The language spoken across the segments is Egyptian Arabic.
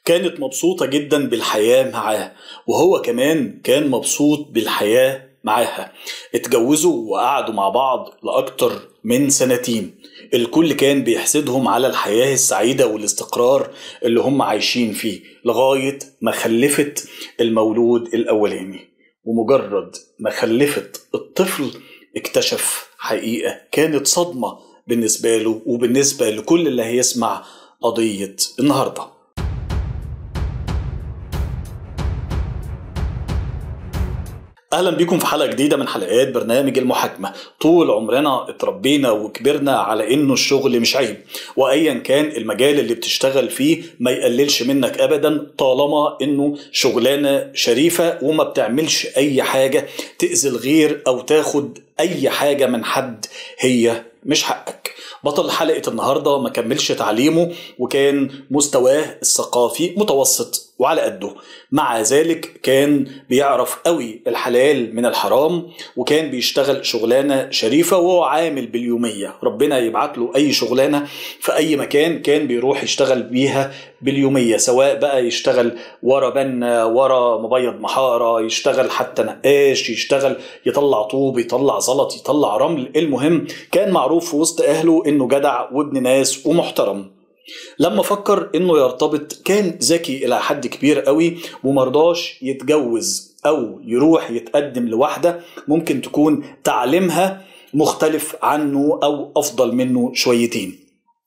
كانت مبسوطة جدا بالحياة معاه وهو كمان كان مبسوط بالحياة معاها اتجوزوا وقعدوا مع بعض لأكتر من سنتين الكل كان بيحسدهم على الحياة السعيدة والاستقرار اللي هم عايشين فيه لغاية ما خلفت المولود الأولاني ومجرد ما خلفت الطفل اكتشف حقيقة كانت صدمة بالنسبة له وبالنسبة لكل اللي هيسمع قضية النهارده اهلا بيكم في حلقه جديده من حلقات برنامج المحاكمه طول عمرنا اتربينا وكبرنا على انه الشغل مش عيب وايا كان المجال اللي بتشتغل فيه ما يقللش منك ابدا طالما انه شغلانه شريفه وما بتعملش اي حاجه تاذي الغير او تاخد اي حاجه من حد هي مش حقك بطل حلقة النهاردة ما كملش تعليمه وكان مستواه الثقافي متوسط وعلى قده مع ذلك كان بيعرف قوي الحلال من الحرام وكان بيشتغل شغلانة شريفة وهو عامل باليومية ربنا يبعت له أي شغلانة في أي مكان كان بيروح يشتغل بيها باليومية سواء بقى يشتغل ورا بنا ورا مبيض محارة يشتغل حتى نقاش يشتغل يطلع طوب يطلع زلط يطلع رمل المهم كان معروف في وسط أهله إنه جدع وابن ناس ومحترم لما فكر انه يرتبط كان ذكي الى حد كبير قوي ومرضاش يتجوز او يروح يتقدم لواحده ممكن تكون تعليمها مختلف عنه او افضل منه شويتين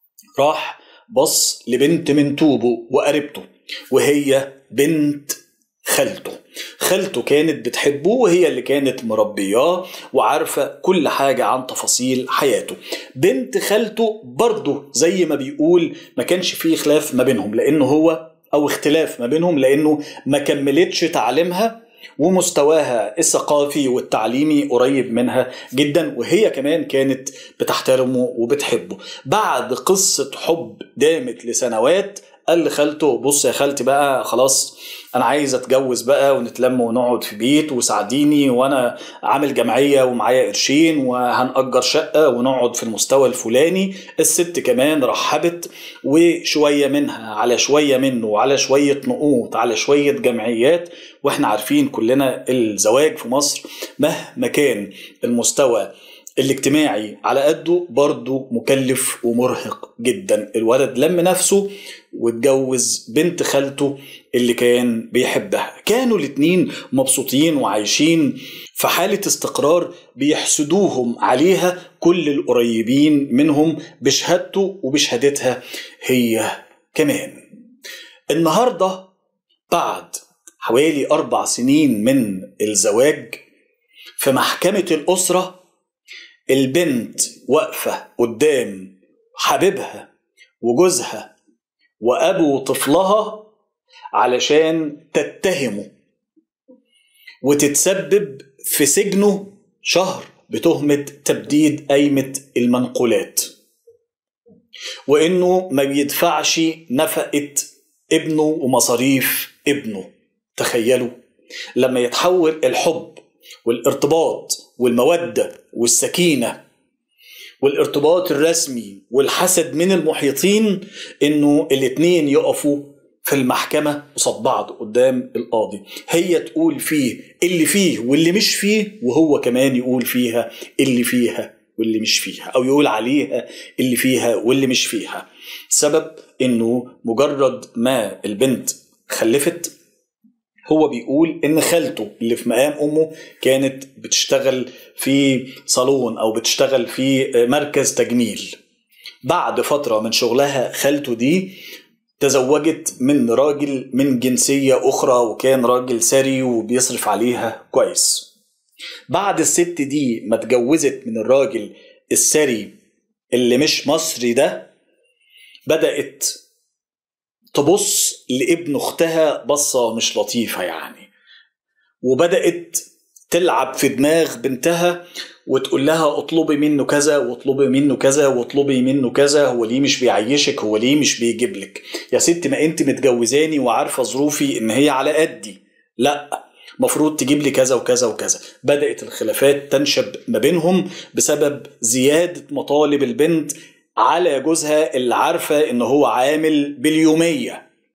راح بص لبنت من توبه وقريبته وهي بنت خالته خالته كانت بتحبه وهي اللي كانت مربياه وعارفة كل حاجة عن تفاصيل حياته بنت خالته برضه زي ما بيقول ما كانش فيه خلاف ما بينهم لأنه هو أو اختلاف ما بينهم لأنه ما كملتش تعليمها ومستواها الثقافي والتعليمي قريب منها جدا وهي كمان كانت بتحترمه وبتحبه بعد قصة حب دامت لسنوات قال لخالته بص يا خالتي بقى خلاص انا عايز اتجوز بقى ونتلم ونقعد في بيت وساعديني وانا عامل جمعيه ومعايا قرشين وهنأجر شقه ونقعد في المستوى الفلاني الست كمان رحبت وشويه منها على شويه منه وعلى شويه نقوط على شويه جمعيات واحنا عارفين كلنا الزواج في مصر مهما كان المستوى الاجتماعي على قده برضه مكلف ومرهق جدا الولد لم نفسه واتجوز بنت خالته اللي كان بيحبها كانوا الاتنين مبسوطين وعايشين في حالة استقرار بيحسدوهم عليها كل القريبين منهم بشهادته وبشهادتها هي كمان النهاردة بعد حوالي أربع سنين من الزواج في محكمة الأسرة البنت واقفة قدام حبيبها وجوزها وأبو طفلها علشان تتهمه وتتسبب في سجنه شهر بتهمة تبديد قايمة المنقولات وإنه ما بيدفعش نفقة ابنه ومصاريف ابنه تخيلوا لما يتحول الحب والارتباط والمودة والسكينة والارتباط الرسمي والحسد من المحيطين انه الاتنين يقفوا في المحكمة قصاد بعض قدام القاضي هي تقول فيه اللي فيه واللي مش فيه وهو كمان يقول فيها اللي فيها واللي مش فيها او يقول عليها اللي فيها واللي مش فيها سبب انه مجرد ما البنت خلفت هو بيقول ان خالته اللي في مقام امه كانت بتشتغل في صالون او بتشتغل في مركز تجميل بعد فتره من شغلها خالته دي تزوجت من راجل من جنسيه اخرى وكان راجل ثري وبيصرف عليها كويس بعد الست دي ما اتجوزت من الراجل الثري اللي مش مصري ده بدات تبص لابن اختها بصه مش لطيفه يعني وبدات تلعب في دماغ بنتها وتقول لها اطلبي منه كذا واطلبي منه كذا واطلبي منه كذا هو ليه مش بيعيشك هو ليه مش بيجيب لك يا ست ما انت متجوزاني وعارفه ظروفي ان هي على قدي لا مفروض تجيب لي كذا وكذا وكذا بدأت الخلافات تنشب ما بينهم بسبب زيادة مطالب البنت على جوزها اللي عارفة ان هو عامل باليومية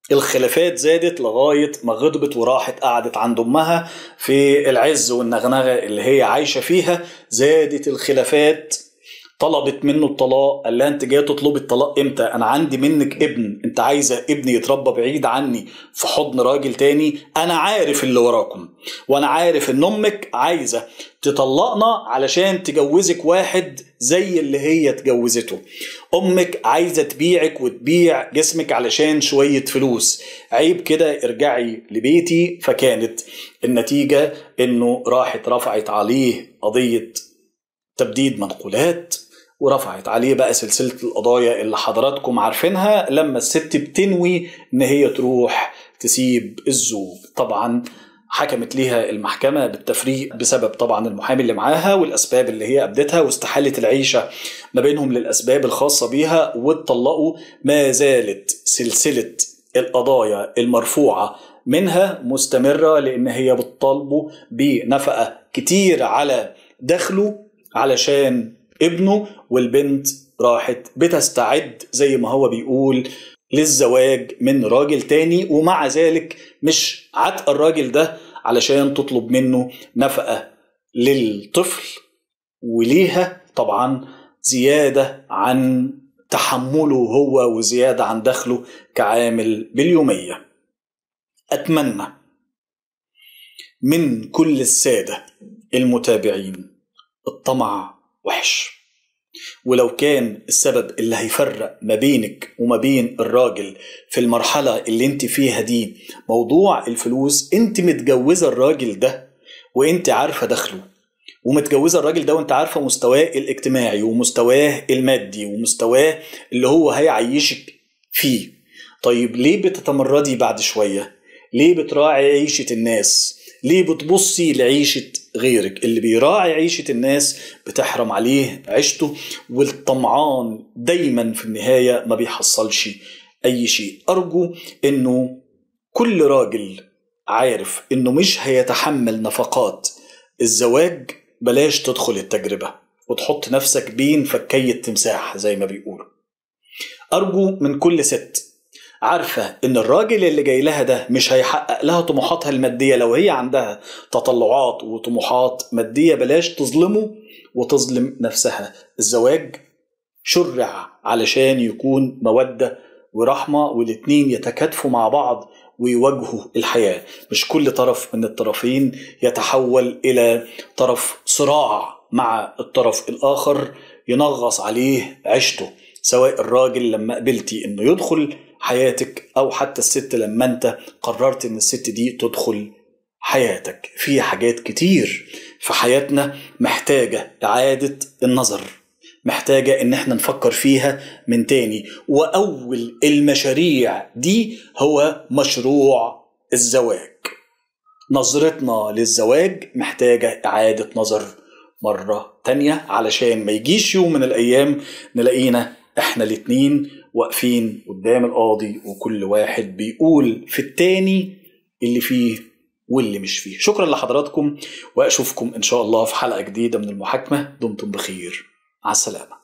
الخلافات زادت لغاية ما غضبت وراحت قعدت عند أمها في العز والنغنغة اللي هي عايشة فيها زادت الخلافات طلبت منه الطلاق قال لها انت جايه تطلبي الطلاق امتى انا عندي منك ابن انت عايزه ابني يتربى بعيد عني في حضن راجل تاني انا عارف اللي وراكم وانا عارف ان امك عايزه تطلقنا علشان تجوزك واحد زي اللي هي اتجوزته امك عايزه تبيعك وتبيع جسمك علشان شويه فلوس عيب كده ارجعي لبيتي فكانت النتيجه انه راحت رفعت عليه قضيه تبديد منقولات ورفعت عليه بقى سلسلة القضايا اللي حضراتكم عارفينها لما الست بتنوي ان هي تروح تسيب الزوج طبعا حكمت ليها المحكمة بالتفريق بسبب طبعا المحامي اللي معاها والأسباب اللي هي أبدتها واستحالة العيشة ما بينهم للأسباب الخاصة بيها واتطلقوا ما زالت سلسلة القضايا المرفوعة منها مستمرة لأن هي بتطالبه بنفقة كتير على دخله علشان ابنه والبنت راحت بتستعد زي ما هو بيقول للزواج من راجل تاني ومع ذلك مش عتق الراجل ده علشان تطلب منه نفقة للطفل وليها طبعا زيادة عن تحمله هو وزيادة عن دخله كعامل باليومية أتمنى من كل السادة المتابعين الطمع وحش ولو كان السبب اللي هيفرق ما بينك وما بين الراجل في المرحلة اللي انت فيها دي موضوع الفلوس انت متجوزة الراجل ده وانت عارفة دخله ومتجوزة الراجل ده وانت عارفة مستواه الاجتماعي ومستواه المادي ومستواه اللي هو هيعيشك فيه طيب ليه بتتمردي بعد شوية ليه بتراعي عيشة الناس ليه بتبصي لعيشة غيرك اللي بيراعي عيشة الناس بتحرم عليه عيشته والطمعان دايما في النهاية ما بيحصلش أي شيء أرجو أنه كل راجل عارف أنه مش هيتحمل نفقات الزواج بلاش تدخل التجربة وتحط نفسك بين فكي التمساح زي ما بيقولوا أرجو من كل ست عارفة إن الراجل اللي جاي لها ده مش هيحقق لها طموحاتها المادية لو هي عندها تطلعات وطموحات مادية بلاش تظلمه وتظلم نفسها الزواج شرع علشان يكون مودة ورحمة والاتنين يتكاتفوا مع بعض ويواجهوا الحياة مش كل طرف من الطرفين يتحول إلى طرف صراع مع الطرف الآخر ينغص عليه عيشته سواء الراجل لما قبلتي انه يدخل حياتك او حتى الست لما انت قررت ان الست دي تدخل حياتك في حاجات كتير في حياتنا محتاجة إعادة النظر محتاجة إن احنا نفكر فيها من تاني وأول المشاريع دي هو مشروع الزواج نظرتنا للزواج محتاجة إعادة نظر مرة تانية علشان ما يجيش يوم من الأيام نلاقينا احنا الاتنين واقفين قدام القاضي وكل واحد بيقول في التاني اللي فيه واللي مش فيه شكرا لحضراتكم واشوفكم ان شاء الله في حلقه جديده من المحاكمه دمتم بخير مع السلامه